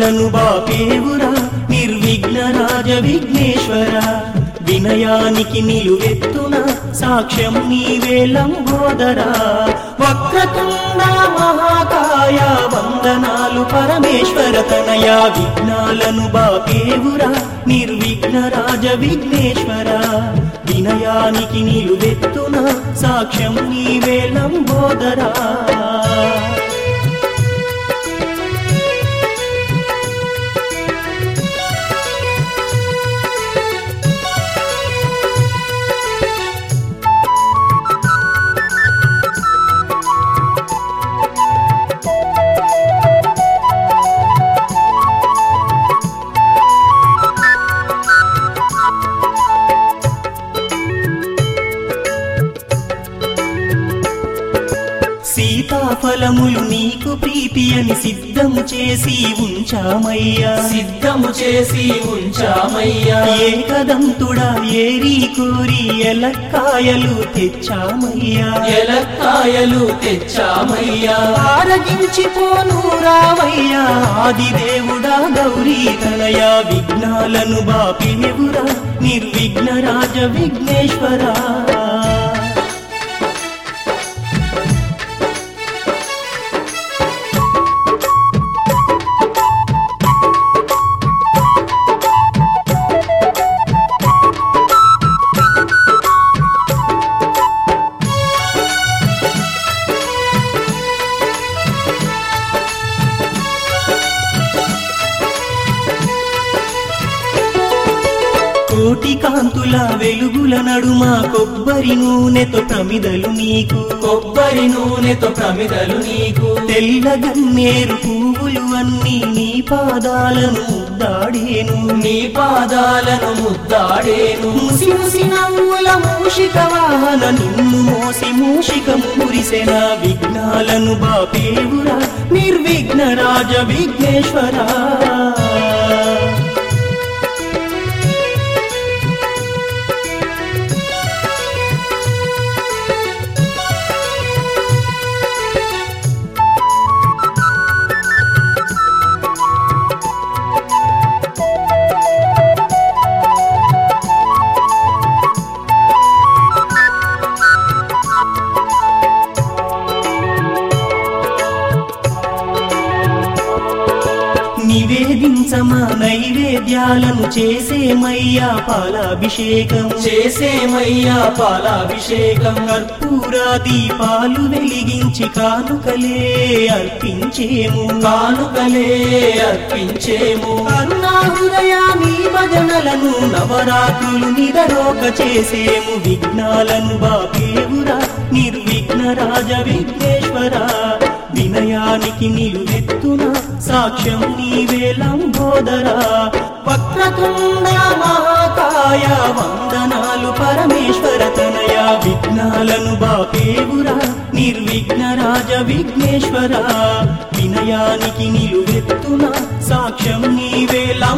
విఘ్నాలను బాపేవురా నిర్విఘ్న రాజ విఘ్నేశ్వర వినయానికి నిలువెత్తున సాక్ష్యం నీవే లంబోదరా వక్రతుండ మహాకాయ వందనాలు పరమేశ్వర తనయ విఘ్నాలను బాపేవురా నిర్విఘ్న రాజ విఘ్నేశ్వర వినయానికి నిలువెత్తున సాక్ష్యం నీవే లంబోదరా సీతాఫలములు నీకు ప్రీతి అని సిద్ధము చేసి ఉంచామయ్యా సిద్ధము చేసి ఉంచామయ్యా ఏకదంతుడా ఏరి కోరి ఎలక్కాయలు తెచ్చామయ్యా ఎలక్కాయలు తెచ్చామయ్యా ఆరగించిపోను రావయ్యా ఆదిదేవుడా గౌరీ తనయ విఘ్నాలను బాపినెవురా నిర్విఘ్న రాజ విఘ్నేశ్వరా కోటి కాంతుల వెలుగుల నడుమ కొబ్బరి నూనెతో ప్రమిదలు నీకు కొబ్బరి నూనెతో ప్రమిదలు నీకు తెల్ల గన్నేరు పువ్వులు అన్నీ నీ పాదాలను ముద్దాడేను నీ పాదాలను ముద్దాడేను ముసి ముసి నవ్వుల మూషిక వాహన నిన్ను మోసి మూషిక మురిసెన విఘ్నాలను బాపేవురా నిర్విఘ్న రాజ విఘ్నేశ్వరా నివేదించమా నైవేద్యాలను చేసేమయ్యా పాలాభిషేకం చేసేమయ్యా పాలాభిషేకం కర్పూర దీపాలు వెలిగించి కానుకలే అర్పించేము కానుకలే అర్పించేము కరుణాహృదయా నీ భజనలను నవరాత్రులు నిదరోక చేసేము విఘ్నాలను బాపేవురా నిర్విఘ్న రాజ విఘ్నేశ్వర వినయానికి నిలువెత్తున సాక్ష్యం నీవే లంబోదరా వక్రతుండ మహాకాయ వందనాలు పరమేశ్వర తనయ విఘ్నాలను బాపేవురా నిర్విఘ్న రాజ విఘ్నేశ్వర వినయానికి నిలువెత్తున సాక్ష్యం నీవే లా